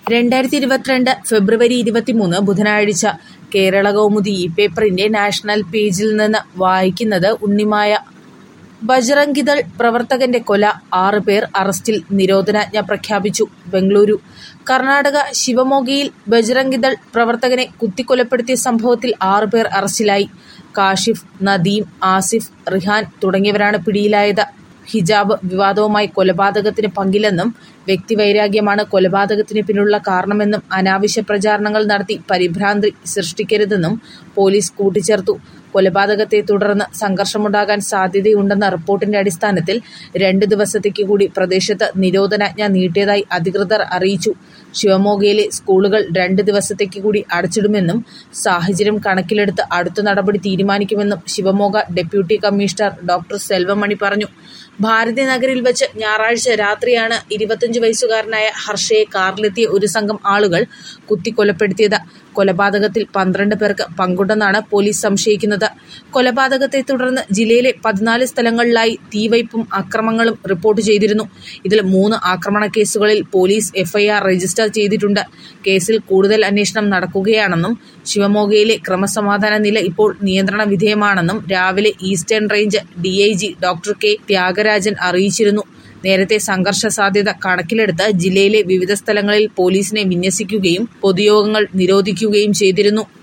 രണ്ടായിരത്തി ഇരുപത്തിരണ്ട് ഫെബ്രുവരി ഇരുപത്തിമൂന്ന് ബുധനാഴ്ച കേരള കൗമുദി ഈ പേപ്പറിന്റെ നാഷണൽ പേജിൽ നിന്ന് വായിക്കുന്നത് ഉണ്ണിമായ ബജ്റംഗിദൾ പ്രവർത്തകന്റെ കൊല ആറ് പേർ അറസ്റ്റിൽ നിരോധനാജ്ഞ പ്രഖ്യാപിച്ചു ബംഗളൂരു കർണാടക ശിവമോഗയിൽ ബജ്റംഗിദൾ പ്രവർത്തകനെ കുത്തിക്കൊലപ്പെടുത്തിയ സംഭവത്തിൽ ആറ് പേർ അറസ്റ്റിലായി കാഷിഫ് നദീം ആസിഫ് റിഹാൻ തുടങ്ങിയവരാണ് പിടിയിലായത് ഹിജാബ് വിവാദവുമായി കൊലപാതകത്തിന് പങ്കില്ലെന്നും വ്യക്തിവൈരാഗ്യമാണ് കൊലപാതകത്തിന് പിന്നിലുള്ള കാരണമെന്നും അനാവശ്യ പ്രചാരണങ്ങൾ നടത്തി പരിഭ്രാന്തി സൃഷ്ടിക്കരുതെന്നും പോലീസ് കൂട്ടിച്ചേർത്തു കൊലപാതകത്തെ തുടർന്ന് സംഘർഷമുണ്ടാകാൻ സാധ്യതയുണ്ടെന്ന റിപ്പോർട്ടിന്റെ അടിസ്ഥാനത്തിൽ രണ്ട് ദിവസത്തേക്ക് കൂടി പ്രദേശത്ത് നിരോധനാജ്ഞ നീട്ടിയതായി അധികൃതർ അറിയിച്ചു ശിവമോഗയിലെ സ്കൂളുകൾ രണ്ട് ദിവസത്തേക്ക് കൂടി അടച്ചിടുമെന്നും സാഹചര്യം കണക്കിലെടുത്ത് അടുത്ത നടപടി തീരുമാനിക്കുമെന്നും Shivamogga deputy commissioner doctor Selvamani പറഞ്ഞു ഭാരതി നഗറിൽ വെച്ച് ഞായറാഴ്ച രാത്രിയാണ് ഇരുപത്തിയഞ്ച് വയസ്സുകാരനായ ഹർഷയെ കാറിലെത്തിയ ഒരു സംഘം ആളുകൾ കുത്തിക്കൊലപ്പെടുത്തിയത് കൊലപാതകത്തിൽ പന്ത്രണ്ട് പേർക്ക് പങ്കുണ്ടെന്നാണ് പോലീസ് സംശയിക്കുന്നത് കൊലപാതകത്തെ തുടർന്ന് ജില്ലയിലെ പതിനാല് സ്ഥലങ്ങളിലായി തീവയ്പും അക്രമങ്ങളും റിപ്പോർട്ട് ചെയ്തിരുന്നു ഇതിൽ മൂന്ന് ആക്രമണ കേസുകളിൽ പോലീസ് എഫ്ഐആർ രജിസ്റ്റർ ചെയ്തിട്ടുണ്ട് കേസിൽ കൂടുതൽ അന്വേഷണം നടക്കുകയാണെന്നും ശിവമോഗയിലെ ക്രമസമാധാന നില ഇപ്പോൾ നിയന്ത്രണ വിധേയമാണെന്നും രാവിലെ eastern range DIG doctor K Thyagarajan അറിയിച്ചിരുന്നു നേരത്തെ സംഘർഷ സാധ്യത കണക്കിലെടുത്ത് ജില്ലയിലെ വിവിധ സ്ഥലങ്ങളിൽ പോലീസിനെ വിന്യസിക്കുകയും പൊതുയോഗങ്ങൾ നിരോധിക്കുകയും ചെയ്തിരുന്നു